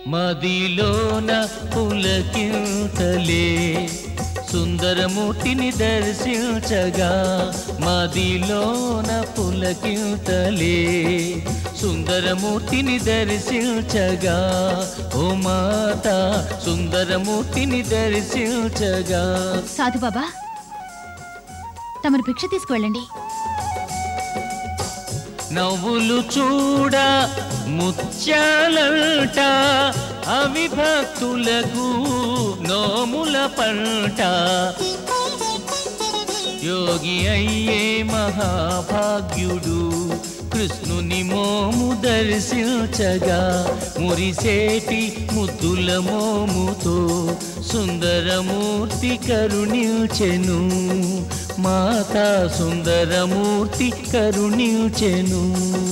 మదిలోన పులకింతలే సుందరమూర్తిని దర్శించగా మదిలోన పులకింతలే సుందరమూర్తిని దర్శించగా ఓ మాత సుందరమూర్తిని దర్శించగా సాధు బాబా తమరు భిక్ష తీసుకువెళ్ళండి నవ్వులు చూడ ముత్యాలంట అవి భక్తులకు నోముల పంట యోగి అయ్యే మహాభాగ్యుడు కృష్ణుని మోము దర్శించగా మురిసేటి ముద్దుల మోముతో సుందరమూర్తి కరుణించెను మాతా సుందరమూర్తి కరుణించెను